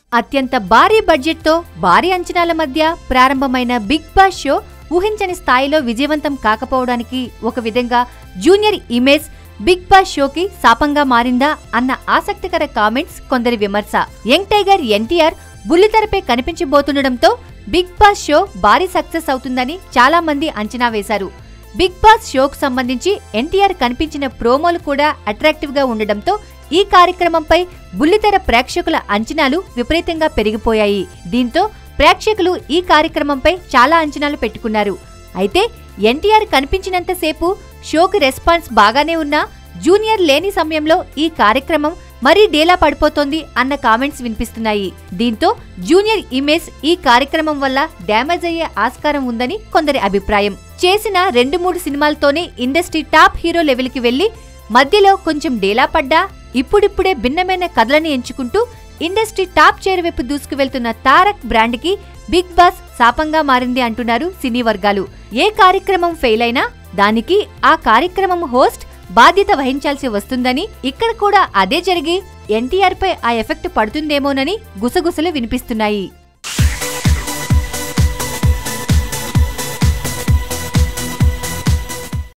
అత్యంత భారీ బడ్జెట్తో భారీ అంచనాల మధ్య ప్రారంభమైన బిగ్ బాస్ షో ఊహించని స్థాయిలో విజయవంతం కాకపోవడానికి ఒక విధంగా జూనియర్ ఇమేజ్ బిగ్ బాస్ షోకి శాపంగా మారిందా అన్న ఆసక్తికర కామెంట్స్ కొందరి విమర్శ యంగ్ టైగర్ ఎన్టీఆర్ బుల్లితెరపై కనిపించబోతుండటంతో బిగ్ బాస్ షో భారీ సక్సెస్ అవుతుందని చాలా మంది అంచనా వేశారు బిగ్ బాస్ షోకు సంబంధించి ఎన్టీఆర్ కనిపించిన ప్రోమోలు కూడా అట్రాక్టివ్ గా ఉండడంతో ఈ కార్యక్రమంపై బుల్లితెర ప్రేక్షకుల అంచనాలు విపరీతంగా పెరిగిపోయాయి దీంతో ప్రేక్షకులు ఈ కార్యక్రమంపై చాలా అంచనాలు పెట్టుకున్నారు అయితే ఎన్టీఆర్ కనిపించినంతసేపు షోకి రెస్పాన్స్ బాగానే ఉన్నా జూనియర్ లేని సమయంలో ఈ కార్యక్రమం మరీ డేలా పడిపోతోంది అన్న కామెంట్స్ వినిపిస్తున్నాయి దీంతో జూనియర్ ఇమేజ్ ఈ కార్యక్రమం వల్ల డ్యామేజ్ అయ్యే ఆస్కారం ఉందని కొందరి అభిప్రాయం చేసిన రెండు మూడు సినిమాలతోనే ఇండస్ట్రీ టాప్ హీరో లెవెల్కి వెళ్లి మధ్యలో కొంచెం డేలా పడ్డా ఇప్పుడిప్పుడే భిన్నమైన కథలను ఎంచుకుంటూ ఇండస్ట్రీ టాప్ చేరువైపు దూసుకు వెళ్తున్న తారక్ బ్రాండ్కి బిగ్ బాస్ శాపంగా మారింది అంటున్నారు సినీ వర్గాలు ఏ కార్యక్రమం ఫెయిల్ అయినా దానికి ఆ కార్యక్రమం హోస్ట్ బాధ్యత వహించాల్సి వస్తుందని ఇక్కడ కూడా అదే జరిగి ఎన్టీఆర్ పై ఆ ఎఫెక్ట్ పడుతుందేమోనని గుసగుసలు వినిపిస్తున్నాయి